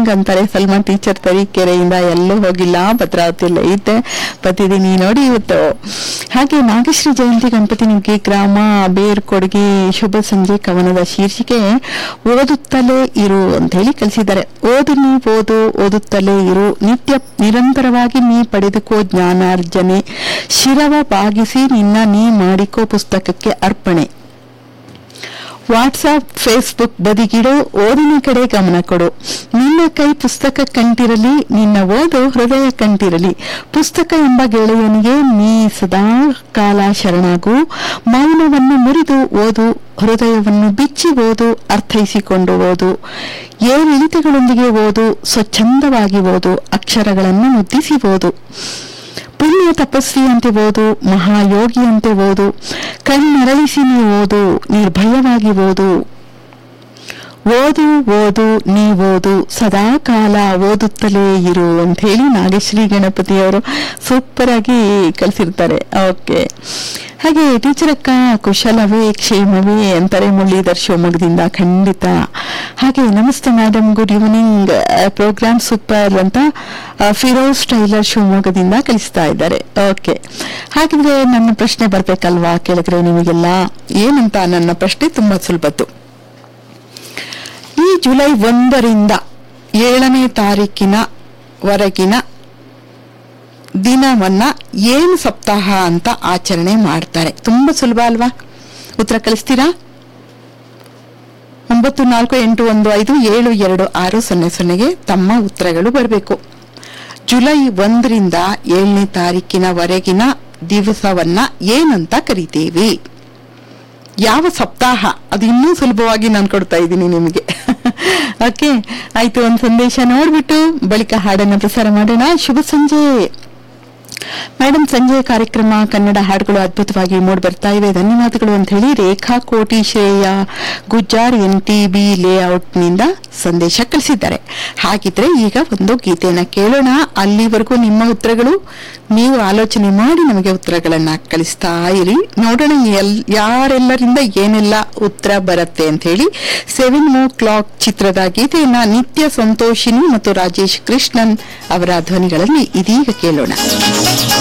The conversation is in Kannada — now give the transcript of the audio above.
ಮಾರ್ನಿಂಗ್ ಅಂತಾರೆ ಸಲ್ಮಾನ್ ಟೀಚರ್ ತರೀಕೆರೆಯಿಂದ ಎಲ್ಲೂ ಹೋಗಿಲ್ಲ ಭದ್ರಾವತಿಯಲ್ಲೇ ಐತೆ ಬತ್ತಿದ್ದೀನಿ ನೋಡಿ ಇವತ್ತು ಹಾಗೆ ನಾಗಶ್ರೀ ಜಯಂತಿ ಗಣಪತಿ ನುಗ್ಗಿ ಗ್ರಾಮ ಬೇರ್ಕೊಡುಗೆ ಶುಭ ಸಂಜೆ ಕವನದ ಶೀರ್ಷಿಕೆ ಓದುತ್ತಲೇ ಇರು ಅಂತ ಹೇಳಿ ಕಲಿಸಿದ್ದಾರೆ ಓದು ನೀ ಓದು ಓದುತ್ತಲೇ ಇರು ನಿತ್ಯ ನಿರಂತರವಾಗಿ ನೀ ಪಡೆದುಕೋ ಜ್ಞಾನಾರ್ಜನೆ ಶಿರವ ಬಾಗಿಸಿ ನಿನ್ನ ನೀ ಮಾಡಿಕೋ ಪುಸ್ತಕಕ್ಕೆ ಅರ್ಪಣೆ ವಾಟ್ಸಾಪ್ ಫೇಸ್ಬುಕ್ ಬದಿಗಿಡು ಓದಿನ ಕಡೆ ಗಮನ ಕೊಡು ನಿನ್ನ ಕೈ ಪುಸ್ತಕ ಕಂಟಿರಲಿ ನಿನ್ನ ಓದು ಹೃದಯ ಕಂಟಿರಲಿ ಪುಸ್ತಕ ಎಂಬ ಗೆಳೆಯನಿಗೆ ನೀ ಸದಾ ಕಾಲ ಶರಣಾಗು ಮೌನವನ್ನು ಮುರಿದು ಓದು ಹೃದಯವನ್ನು ಬಿಚ್ಚಿ ಓದು ಅರ್ಥೈಸಿಕೊಂಡು ಓದು ಏರಿಳಿತಗಳೊಂದಿಗೆ ಓದು ಸ್ವಚ್ಛಂದವಾಗಿ ಓದು ಅಕ್ಷರಗಳನ್ನು ಮುದ್ದಿಸಿ ಓದು ಪುಣ್ಯ ತಪಸ್ವಿಯಂತೆ ಓದು ಮಹಾಯೋಗಿಯಂತೆ ಓದು ಕಣ್ಣರಳಿಸಿ ನೀ ಓದು ನಿರ್ಭಯವಾಗಿ ಓದು ಓದು ಓದು ನೀ ಓದು ಸದಾ ಕಾಲ ಓದುತ್ತಲೇ ಇರು ಅಂತ ಹೇಳಿ ನಾಗಶ್ರೀ ಗಣಪತಿಯವರು ಸೂಪರ್ ಆಗಿ ಕಲಿಸಿರ್ತಾರೆ ಓಕೆ ಹಾಗೆ ಟೀಚರ್ ಅಕ್ಕ ಕುಶಲವೇ ಕ್ಷೇಮವೇ ಅಂತಾರೆ ಮುರಳೀಧರ್ ಶಿವಮೊಗ್ಗದಿಂದ ಖಂಡಿತ ಹಾಗೆ ನಮಸ್ತೆ madam good evening program super ಅಂತ ಆ, ಫಿರೋಜ್ ಟೈಲರ್ ಶಿವಮೊಗ್ಗದಿಂದ ಕಲಿಸ್ತಾ ಇದ್ದಾರೆ ಓಕೆ ಹಾಗಿದ್ರೆ ನನ್ನ ಪ್ರಶ್ನೆ ಬರ್ಬೇಕಲ್ವಾ ಕೇಳಿದ್ರೆ ನಿಮಗೆಲ್ಲ ಏನಂತ ನನ್ನ ಪ್ರಶ್ನೆ ತುಂಬಾ ಸುಲಭದ್ದು ಈ ಜುಲೈ ಒಂದರಿಂದ ಏಳನೇ ತಾರೀಕಿನ ವರೆಗಿನ ದಿನವನ್ನ ಏನು ಸಪ್ತಾಹ ಅಂತ ಆಚರಣೆ ಮಾಡ್ತಾರೆ ತುಂಬಾ ಸುಲಭ ಅಲ್ವಾ ಉತ್ತರ ಕಳಿಸ್ತೀರಾ ಒಂಬತ್ತು ನಾಲ್ಕು ಎಂಟು ಒಂದು ಐದು ಏಳು ಎರಡು ಆರು ಸೊನ್ನೆ ಸೊನ್ನೆಗೆ ತಮ್ಮ ಉತ್ತರಗಳು ಬರಬೇಕು ಜುಲೈ ಒಂದರಿಂದ ಏಳನೇ ತಾರೀಕಿನವರೆಗಿನ ದಿವಸವನ್ನ ಏನಂತ ಕರಿತೀವಿ ಯಾವ ಸಪ್ತಾಹ ಅದು ಇನ್ನೂ ಸುಲಭವಾಗಿ ನಾನು ಕೊಡ್ತಾ ಇದ್ದೀನಿ ನಿಮಗೆ ಓಕೆ ಆಯ್ತು ಒಂದು ಸಂದೇಶ ನೋಡ್ಬಿಟ್ಟು ಬಳಿಕ ಹಾಡನ್ನ ಪ್ರಸಾರ ಮಾಡೋಣ ಶುಭ ಸಂಜೆ ಮೇಡಮ್ ಸಂಜೆ ಕಾರ್ಯಕ್ರಮ ಕನ್ನಡ ಹಾಡುಗಳು ಅದ್ಭುತವಾಗಿ ಮೂಡಿ ಬರ್ತಾ ಇವೆ ಧನ್ಯವಾದಗಳು ಅಂತ ಹೇಳಿ Rekha Koti Shreya Gujjar N T B ಲೇಔಟ್ನಿಂದ ಸಂದೇಶ ಕಳಿಸಿದ್ದಾರೆ ಹಾಗಿದ್ರೆ ಈಗ ಒಂದು ಗೀತೆಯನ್ನ ಕೇಳೋಣ ಅಲ್ಲಿವರೆಗೂ ನಿಮ್ಮ ಉತ್ತರಗಳು ನೀವು ಆಲೋಚನೆ ಮಾಡಿ ನಮಗೆ ಉತ್ತರಗಳನ್ನ ಕಳಿಸ್ತಾ ಇರಿ ನೋಡೋಣ ಎಲ್ ಯಾರೆಲ್ಲರಿಂದ ಏನೆಲ್ಲ ಉತ್ತರ ಬರುತ್ತೆ ಅಂತ ಹೇಳಿ ಸೆವೆನ್ ಮೋ ಕ್ಲಾಕ್ ಚಿತ್ರದ ಗೀತೆಯನ್ನ ನಿತ್ಯ ಸಂತೋಷಿನಿ ಮತ್ತು ರಾಜೇಶ್ ಕೃಷ್ಣನ್ ಅವರ ಧ್ವನಿಗಳಲ್ಲಿ ಇದೀಗ ಕೇಳೋಣ